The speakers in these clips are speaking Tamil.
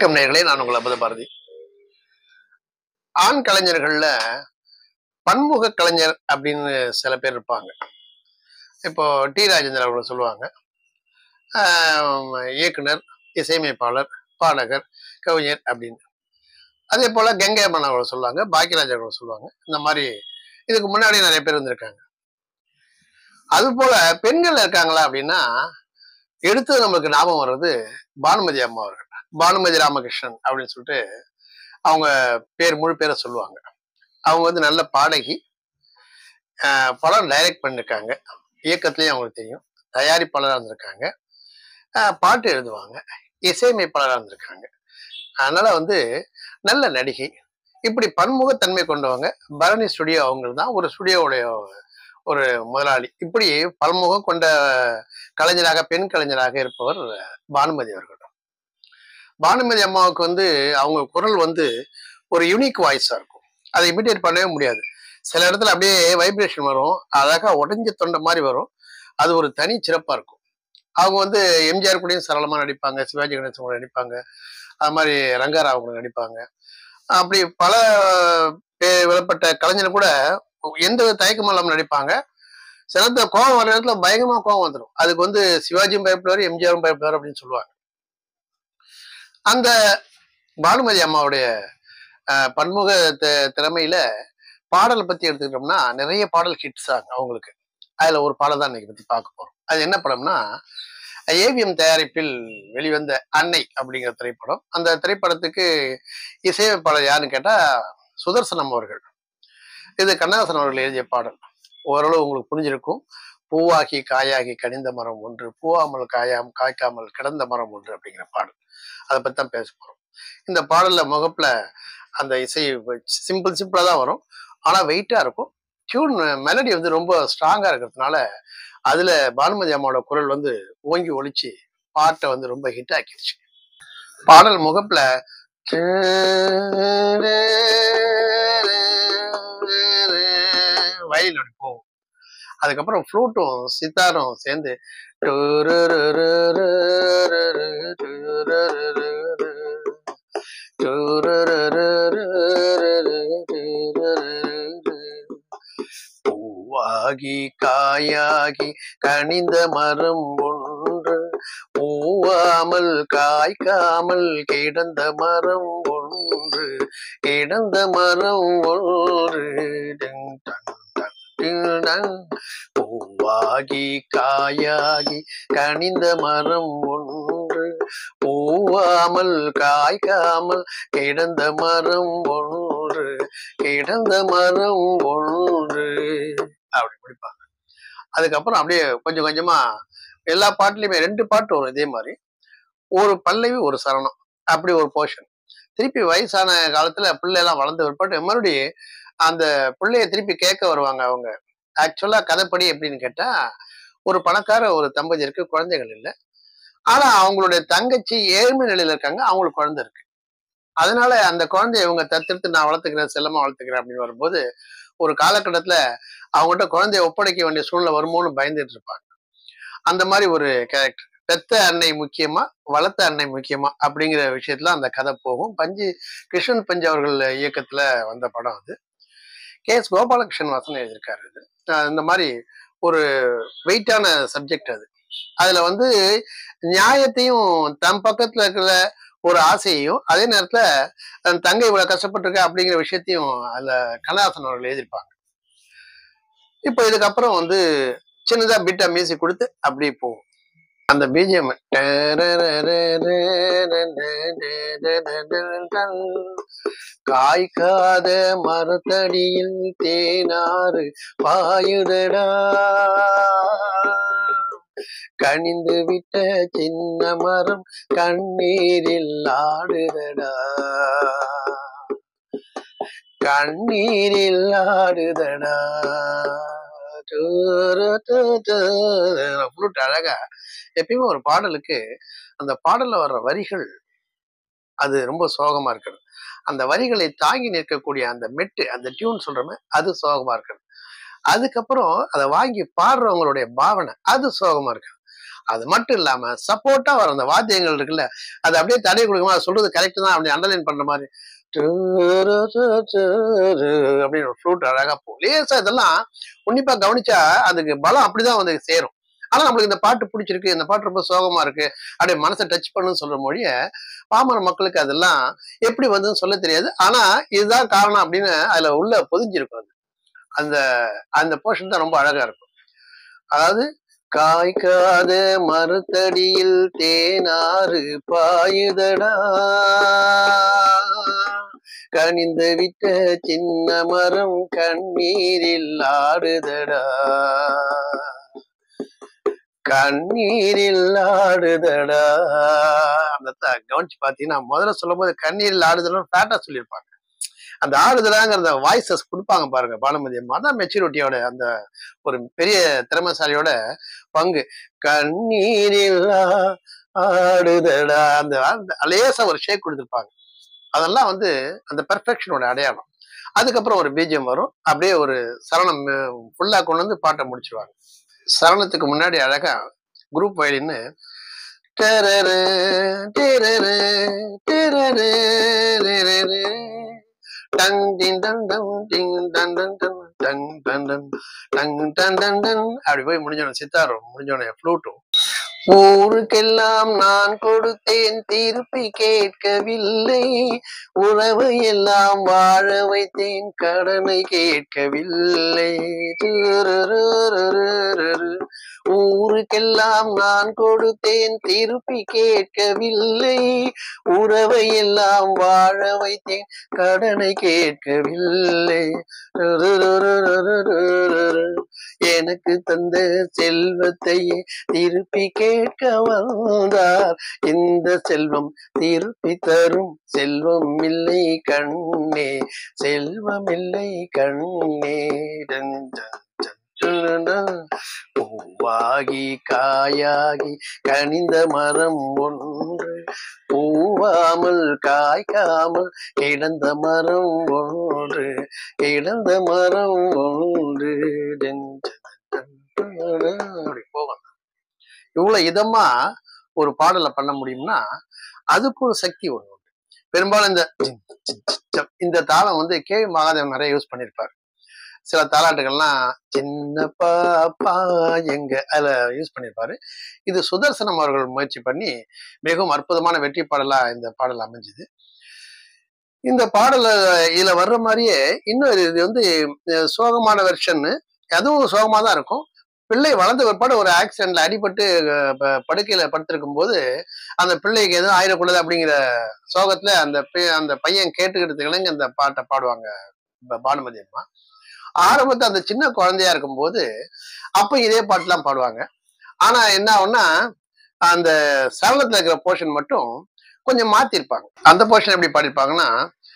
வணக்கம் நேயர்களே நான் உங்கள் அமுத பாரதி ஆண் கலைஞர்கள்ல பன்முக கலைஞர் அப்படின்னு சில பேர் இருப்பாங்க இப்போ டி ராஜேந்திரன் அவர்கள் சொல்லுவாங்க ஆஹ் இயக்குனர் இசையமைப்பாளர் பாடகர் கவிஞர் அப்படின்னு அதே போல கங்கை அம்மன் அவர்கள் சொல்லுவாங்க பாக்கியராஜ் அவர்கள் சொல்லுவாங்க இந்த மாதிரி இதுக்கு முன்னாடி நிறைய பேர் வந்திருக்காங்க அது போல பெண்கள் இருக்காங்களா அப்படின்னா எடுத்து நம்மளுக்கு ஞாபகம் வர்றது பானுமதி அம்மா அவர்கள் பானுமதி ராமகிருஷ்ணன் அப்படின்னு சொல்லிட்டு அவங்க பேர் முழு பேரை சொல்லுவாங்க அவங்க வந்து நல்ல பாடகி ஆஹ் படம் டைரக்ட் பண்ணிருக்காங்க இயக்கத்துலயும் அவங்களுக்கு தெரியும் தயாரிப்பாளராக இருந்திருக்காங்க ஆஹ் பாட்டு எழுதுவாங்க இசையமைப்பாளராக இருந்திருக்காங்க அதனால வந்து நல்ல நடிகை இப்படி பன்முகத்தன்மை கொண்டவங்க பரணி ஸ்டுடியோ அவங்க தான் ஒரு ஸ்டுடியோவுடைய ஒரு முதலாளி இப்படி பன்முகம் கொண்ட கலைஞராக பெண் கலைஞராக இருப்பவர் பானுமதி அவர்கள் பானுமதி அம்மாவுக்கு வந்து அவங்க குரல் வந்து ஒரு யூனிக் வாய்ஸா இருக்கும் அதை இமிடியேட் பண்ணவே முடியாது சில இடத்துல அப்படியே வைப்ரேஷன் வரும் அழகா உடஞ்ச தொண்டை மாதிரி வரும் அது ஒரு தனி சிறப்பா இருக்கும் அவங்க வந்து எம்ஜிஆர் கூடயும் சரளமா நடிப்பாங்க சிவாஜி கணேசன் கூட நடிப்பாங்க அது மாதிரி ரங்காராவ் கூட நடிப்பாங்க அப்படி பல பே- விடப்பட்ட கலைஞர் கூட எந்த வித தயக்கமும் இல்லாம நடிப்பாங்க சிலத்த கோவம் வர இடத்துல பயங்கரமா கோவம் வந்துடும் அதுக்கு வந்து சிவாஜியும் பயப்படுவார் எம்ஜிஆரும் பயப்படுவார் அப்படின்னு சொல்லுவாங்க அந்த பானுமதி அம்மாவுடைய அஹ், பன்முக தி- திறமையில பாடலை பத்தி எடுத்துக்கிட்டோம்னா நிறைய பாடல் ஹிட்ஸ் ஆகும் அவங்களுக்கு அதுல ஒரு பாடல் தான் இன்னைக்கு பத்தி பார்க்க போறோம் அது என்ன படம்னா ஏவிஎம் தயாரிப்பில் வெளிவந்த அன்னை அப்படிங்கிற திரைப்படம் அந்த திரைப்படத்துக்கு இசையமைப்பாளர் யாருன்னு கேட்டா சுதர்சனம் அவர்கள் இது கண்ணதாசன் அவர்கள் எழுதிய பாடல் ஓரளவு உங்களுக்கு புரிஞ்சிருக்கும் பூவாகி காயாகி கனிந்த மரம் ஒன்று பூவாமல் காயாம் காய்க்காமல் கிடந்த மரம் ஒன்று அப்படிங்கிற பாடல் அதை பத்தி தான் பேச போறோம் இந்த பாடல்ல முகப்புல அந்த இசை சிம்பிள் சிம்பிளா தான் வரும் ஆனா வெயிட்டா இருக்கும் டியூன் மெலடி வந்து ரொம்ப ஸ்ட்ராங்கா இருக்கிறதுனால அதுல பானுமதி அம்மாவோட குரல் வந்து ஓங்கி ஒழிச்சு பாட்டை வந்து ரொம்ப ஹிட் ஆக்கிடுச்சு பாடல் முகப்புல வயலின் அப்படி போகும் அதுக்கப்புறம் ஃப்ளூட்டும் சித்தாரும் சேர்ந்து பூவாகி காயாகி கனிந்த மரம் ஒன்று பூவாமல் காய்க்காமல் கிடந்த மரம் ஒன்று கிடந்த மரம் ஒன்று டிங் டங் டங் டிங் டங். பூவாகி காயாகி கனிந்த மரம் ஒன்று பூவாமல் காய்க்காமல் கிடந்த மரம் ஒன்று கிடந்த மரம் ஒன்று அப்படி படிப்பாங்க அதுக்கப்புறம் அப்படியே கொஞ்சம் கொஞ்சமா எல்லா பாட்டுலயுமே ரெண்டு பாட்டு வரும் இதே மாதிரி ஒரு பல்லவி ஒரு சரணம் அப்படி ஒரு போர்ஷன் திருப்பி வயசான காலத்துல பிள்ளை எல்லாம் வளர்ந்து விற்பாட்டு மறுபடியும் அந்த பிள்ளைய திருப்பி கேட்க வருவாங்க அவங்க ஆக்சுவலா கதைப்படி எப்படின்னு கேட்டா ஒரு பணக்கார ஒரு தம்பதியருக்கு குழந்தைகள் இல்லை ஆனா அவங்களுடைய தங்கச்சி ஏழ்மை நிலையில இருக்காங்க அவங்களுக்கு குழந்தை இருக்கு அதனால அந்த குழந்தைய இவங்க தத்தெடுத்து நான் வளர்த்துக்கிறேன் செல்லமா வளர்த்துக்கிறேன் அப்படின்னு வரும்போது ஒரு காலகட்டத்துல அவங்ககிட்ட குழந்தைய ஒப்படைக்க வேண்டிய சூழ்நிலை வருமோன்னு பயந்துட்டு இருப்பாங்க அந்த மாதிரி ஒரு கேரக்டர் பெத்த அன்னை முக்கியமா வளர்த்த அன்னை முக்கியமா அப்படிங்கிற விஷயத்துல அந்த கதை போகும் பஞ்சு கிருஷ்ணன் பஞ்சு அவர்கள் இயக்கத்துல வந்த படம் அது கே எஸ் கோபாலகிருஷ்ணன் வசனம் எழுதியிருக்காரு இது அஹ் இந்த மாதிரி ஒரு வெயிட்டான சப்ஜெக்ட் அது அதுல வந்து நியாயத்தையும் தன் பக்கத்துல இருக்கிற ஒரு ஆசையையும் அதே நேரத்துல தன் தங்கை இவ்வளவு கஷ்டப்பட்டிருக்க அப்படிங்கிற விஷயத்தையும் அதுல கண்ணதாசன் அவர்கள் எழுதியிருப்பாங்க இப்போ இதுக்கப்புறம் வந்து சின்னதா பிட்டா மியூசிக் கொடுத்து அப்படியே போகும் அந்த பிஜிஎம் காய்க்காத மரத்தடியில் தேனாறு பாயுதடா கனிந்து விட்ட சின்ன மரம் கண்ணீரில் ஆடுதடா கண்ணீரில் ஆடுதடா ஃப்ளூட் அழகா எப்பயுமே ஒரு பாடலுக்கு அந்த பாடல்ல வர்ற வரிகள் அது ரொம்ப சோகமா இருக்கணும் அந்த வரிகளை தாங்கி நிற்கக்கூடிய அந்த மெட்டு அந்த டியூன் சொல்றமே அது சோகமா இருக்கணும் அதுக்கப்புறம் அதை வாங்கி பாடுறவங்களுடைய பாவனை அது சோகமா இருக்கு அது மட்டும் இல்லாம சப்போர்ட்டா வர அந்த வாத்தியங்கள் இருக்குல்ல அது அப்படியே தடை கொடுக்குமா அது சொல்றது கரெக்ட் தான் அப்படி அண்டர்லைன் பண்ற மாதிரி அப்படின்னு ஒரு ஃப்ளூட் அழகா போகும் லேசா இதெல்லாம் உன்னிப்பா கவனிச்சா அதுக்கு பலம் அப்படிதான் வந்து சேரும் ஆனா நம்மளுக்கு இந்த பாட்டு பிடிச்சிருக்கு இந்த பாட்டு ரொம்ப சோகமா இருக்கு அப்படியே மனசை டச் பண்ணுன்னு சொல்ற மொழிய பாமர மக்களுக்கு அதெல்லாம் எப்படி வந்துன்னு சொல்ல தெரியாது ஆனா இதுதான் காரணம் அப்படின்னு அதுல உள்ள பொதிஞ்சிருக்கும் அது அந்த அந்த போர்ஷன் தான் ரொம்ப அழகா இருக்கும் அதாவது காய்க்காத மறுத்தடியில் தேனாறு பாயுதடா கனிந்து விட்ட சின்ன மரம் கண்ணீரில் ஆடுதடா கண்ணீரில் ஆடுதடா அந்த த- கவனிச்சு பாத்தீங்கன்னா முதல்ல சொல்லும் போது கண்ணீரில் ஆடுதலும் ஃபேட்டா சொல்லியிருப்பாங்க அந்த ஆடுதலாங்கிற வாய்ஸஸ் கொடுப்பாங்க பாருங்க பானுமதி அம்மா அதான் மெச்சூரிட்டியோட அந்த ஒரு பெரிய திறமைசாலியோட பங்கு கண்ணீரில் ஆ- ஆடுதடா அந்த அந்த லேசா ஒரு ஷேக் கொடுத்துருப்பாங்க அதெல்லாம் வந்து அந்த பெர்ஃபெக்ஷனோட அடையாளம் அதுக்கப்புறம் ஒரு பீஜம் வரும் அப்படியே ஒரு சரணம் ஃபுல்லா கொண்டு வந்து பாட்டை முடிச்சிருவாங்க சரணத்துக்கு முன்னாடி அழகா குரூப் வயலின்னு டெரரு, டெரரு, டெரரு, ரெரெரு. டங் டிங் டங் டங் டிங் டன் டன் டன் டங் டன் டன் டங் டன் டன் டன் அப்படி போய் முடிஞ்சோடனே சித்தாரும் முடிஞ்சோடனே ஃப்ளூட்டும் ஊருக்கெல்லாம் நான் கொடுத்தேன் திருப்பி கேட்கவில்லை உறவு எல்லாம் வாழ வைத்தேன் கடனை கேட்கவில்லை துருருருருரு. ஊருக்கெல்லாம் நான் கொடுத்தேன் திருப்பி கேட்கவில்லை உறவை எல்லாம் வாழ வைத்தேன் கடனை கேட்கவில்லை துருருருருருரு. எனக்கு தந்த செல்வத்தையே திருப்பி கேட்க வந்தார் இந்த செல்வம் திருப்பி தரும் செல்வம் இல்லை கண்ணே செல்வம் இல்லை கண்ணே டன் டன் டன் டன் டன். பூவாகி காயாகி கனிந்த மரம் ஒன்று பூவாமல் காய்க்காமல் கிடந்த மரம் ஒன்று கிடந்த மரம் ஒன்று டன் டன் டன் டன். அப்படி போகும் இவ்வளவு இதமா ஒரு பாடலை பண்ண முடியும்னா அதுக்கு ஒரு சக்தி ஒண்ணு உண்டு பெரும்பாலும் இந்த ஜிம், ஜிம், ஜம், இந்த தாளம் வந்து கே மகாதேவன் நிறைய யூஸ் பண்ணியிருப்பாரு சில தாலாட்டுகள்லாம் சின்ன பாப்பா எங்க அதுல யூஸ் பண்ணியிருப்பாரு இது சுதர்சனம் அவர்கள் முயற்சி பண்ணி மிகவும் அற்புதமான வெற்றி பாடலா இந்த பாடல் அமைஞ்சுது இந்த பாடல இதுல வர்ற மாதிரியே இன்னொரு இது வந்து அஹ், சோகமான வெர்ஷன் அதுவும் சோகமா தான் இருக்கும் பிள்ளை வளர்ந்த பிற்பாடு ஒரு ஆக்சிடென்ட்ல அடிபட்டு அஹ், ப- படுக்கையில படுத்திருக்கும் போது அந்த பிள்ளைக்கு எதுவும் ஆயிடக்கூடாது அப்படிங்கிற சோகத்துல அந்த பி- அந்த பையன் கேட்டுக்கிட்டு இளைஞ அந்த பாட்டை பாடுவாங்க ப- பானுமதி அம்மா ஆரம்பத்துல அந்த சின்ன குழந்தையா இருக்கும்போது அப்ப இதே பாட்டுலாம் பாடுவாங்க ஆனா என்ன ஆகும்னா அந்த சரளத்துல இருக்கிற போர்ஷன் மட்டும் கொஞ்சம் மாத்திருப்பாங்க அந்த போர்ஷன் எப்படி பாடிருப்பாங்கன்னா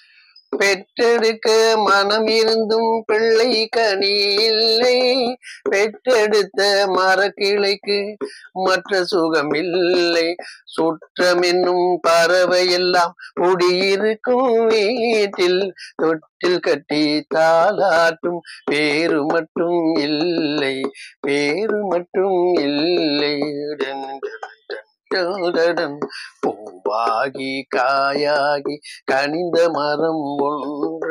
பெற்றெடுக்க மனம் இருந்தும் பிள்ளை கனி இல்லை பெற்றெடுத்த மரக்கிளைக்கு மற்ற சுகம் இல்லை சுற்றம் என்னும் பறவை எல்லாம் குடியிருக்கும் வீட்டில் தொட்டில் கட்டி தாளாட்டும் பேரு மட்டும் இல்லை பேரு மட்டும் இல்லை டன் டன் டன் டன் டன். பூவாகி காயாகி கனிந்த மரம் ஒன்று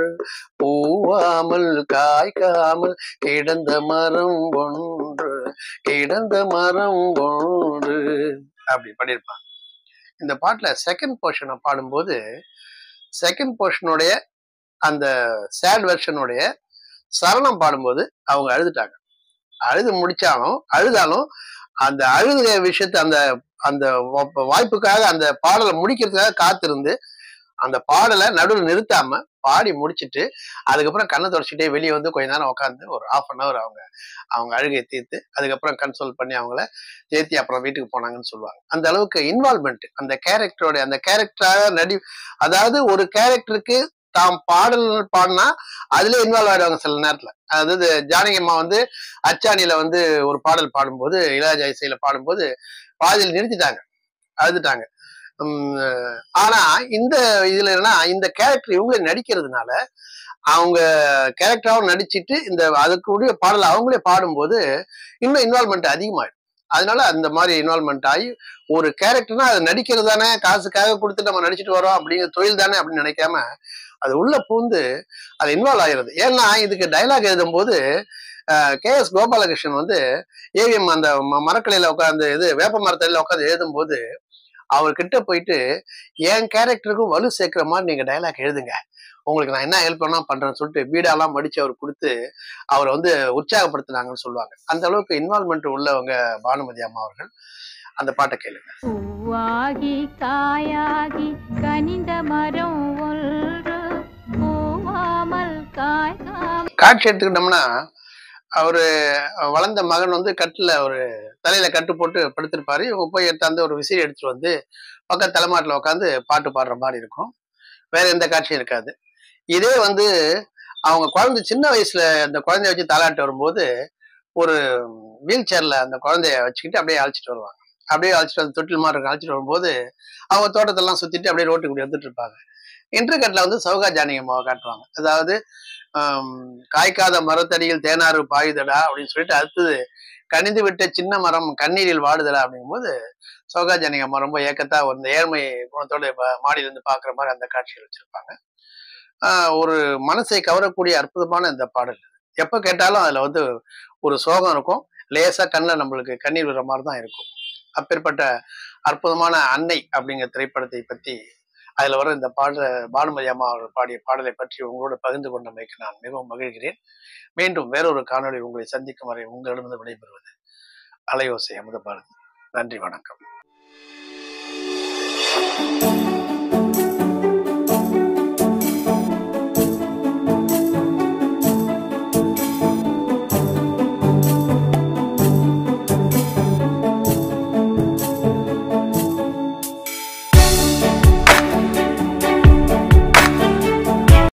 பூவாமல் காய்க்காமல் கிடந்த மரம் ஒன்று கிடந்த மரம் ஒன்று அப்படி பண்ணியிருப்பாங்க இந்த பாட்டுல செகண்ட் போர்ஷனை பாடும்போது செகண்ட் போர்ஷனுடைய அந்த சேட் வெர்ஷனுடைய சரணம் பாடும்போது அவங்க அழுதுட்டாங்க அழுது முடிச்சாலும் அழுதாலும் அந்த அழுத விஷயத்த அந்த அந்த வா- வாய்ப்புக்காக அந்த பாடலை முடிக்கிறதுக்காக காத்திருந்து அந்த பாடலை நடுவில் நிறுத்தாம பாடி முடிச்சிட்டு அதுக்கப்புறம் கண்ணை தொடச்சிட்டே வெளியே வந்து கொஞ்ச நேரம் உட்காந்து ஒரு half அன் ஹவர் அவங்க அவங்க அழுகையை தீர்த்து அதுக்கப்புறம் கன்சோல் பண்ணி அவங்கள தேத்தி அப்புறம் வீட்டுக்கு போனாங்கன்னு சொல்லுவாங்க அந்த அளவுக்கு இன்வால்மெண்ட் அந்த கேரக்டரோட அந்த கேரக்டராக நடி அதாவது ஒரு கேரக்டருக்கு தாம் பாடல் பாடினா அதுல இன்வால்வ் ஆயிடுவாங்க சில நேரத்துல அதாவது ஜானகி அம்மா வந்து அச்சாணியில வந்து ஒரு பாடல் பாடும்போது இளையராஜா இசையில பாடும்போது பாதியில் நிறுத்திட்டாங்க அழுதுட்டாங்க உம் ஆனா இந்த இதுல என்னன்னா இந்த கேரக்டர் இவங்களே நடிக்கிறதுனால அவங்க கேரக்டராகவும் நடிச்சிட்டு இந்த அதுக்குரிய பாடல் அவங்களே பாடும்போது இன்னும் இன்வால்மெண்ட் அதிகமாயிடும் அதனால அந்த மாதிரி இன்வால்மெண்ட் ஆகி ஒரு கேரக்டர்னா அது நடிக்கிறது தானே காசுக்காக கொடுத்து நம்ம நடிச்சிட்டு வரோம் அப்படிங்கிற தொழில் தானே அப்படின்னு நினைக்காம அது உள்ள பூந்து அது இன்வால்வ் ஆகிறது ஏன்னா இதுக்கு டைலாக் எழுதும் போது கே எஸ் கோபாலகிருஷ்ணன் வந்து ஏவிஎம் அந்த ம- மரக்கிளையில உட்காந்து இது வேப்ப மரத்தடியில உட்காந்து எழுதும்போது அவர்கிட்ட போயிட்டு என் கேரக்டருக்கும் வலு சேர்க்கிற மாதிரி நீங்க டைலாக் எழுதுங்க உங்களுக்கு நான் என்ன ஹெல்ப் பண்ணா பண்றேன்னு சொல்லிட்டு வீடாலாம் மடிச்சு அவர் கொடுத்து அவரை வந்து உற்சாகப்படுத்தினாங்கன்னு சொல்லுவாங்க அந்த அளவுக்கு இன்வால்மெண்ட் உள்ளவங்க பானுமதி அம்மா அவர்கள் அந்த பாட்டை கேளுங்க பூவாகி காயாகி கனிந்த மரம் ஒன்று பூவாமல் காய்காமல் காட்சி எடுத்துக்கிட்டோம்னா அவரு வளர்ந்த மகன் வந்து கட்டில் ஒரு தலையில கட்டு போட்டு படுத்திருப்பாரு இவங்க போய் எடுத்தாந்து ஒரு விசிறி எடுத்துட்டு வந்து பக்கத்து தலைமாட்டில் உட்காந்து பாட்டு பாடுற மாதிரி இருக்கும் வேற எந்த காட்சியும் இருக்காது இதே வந்து அவங்க குழந்தை சின்ன வயசுல அந்த குழந்தைய வச்சு தாலாட்டு வரும்போது ஒரு வீல் சேர்ல அந்த குழந்தைய வச்சுக்கிட்டு அப்படியே அழைச்சிட்டு வருவாங்க அப்படியே அழைச்சிட்டு வந்து தொட்டில் மாதிரி இருக்கும் அழைச்சிட்டு வரும்போது அவங்க தோட்டத்தெல்லாம் சுத்திட்டு அப்படியே ரோட்டுக்கு இப்படி வந்துட்டு இருப்பாங்க இன்டர்கட்ல வந்து சௌகா ஜானகியம்மாவை காட்டுவாங்க அதாவது ஆம், காய்க்காத மரத்தடியில் தேனாறு பாயுதடா அப்படின்னு சொல்லிட்டு அடுத்தது கனிந்து விட்ட சின்ன மரம் கண்ணீரில் வாடுதடா அப்படிங்கும்போது சௌகா ஜானகியம்மா ரொம்ப ஏக்கத்தா ஒரு ஏழ்மை குணத்தோட ப- மாடியில இருந்து பாக்குற மாதிரி அந்த காட்சிகள் வச்சிருப்பாங்க ஆஹ் ஒரு மனசை கவரக்கூடிய அற்புதமான இந்த பாடல் எப்ப கேட்டாலும் அதுல வந்து ஒரு சோகம் இருக்கும் லேசா கண்ணில் நம்மளுக்கு கண்ணீர் விடுற மாதிரி தான் இருக்கும் அப்பேற்பட்ட அற்புதமான அன்னை அப்படிங்கிற திரைப்படத்தை பத்தி அதுல வர இந்த பாடல பானுமதி அம்மா அவர்கள் பாடிய பாடலை பற்றி உங்களோட பகிர்ந்து கொண்டமைக்கு நான் மிகவும் மகிழ்கிறேன் மீண்டும் வேறொரு காணொளி உங்களை சந்திக்கும் வரை உங்களிடமிருந்து விடைபெறுவது அலையோசை அமுத பாரதி நன்றி வணக்கம்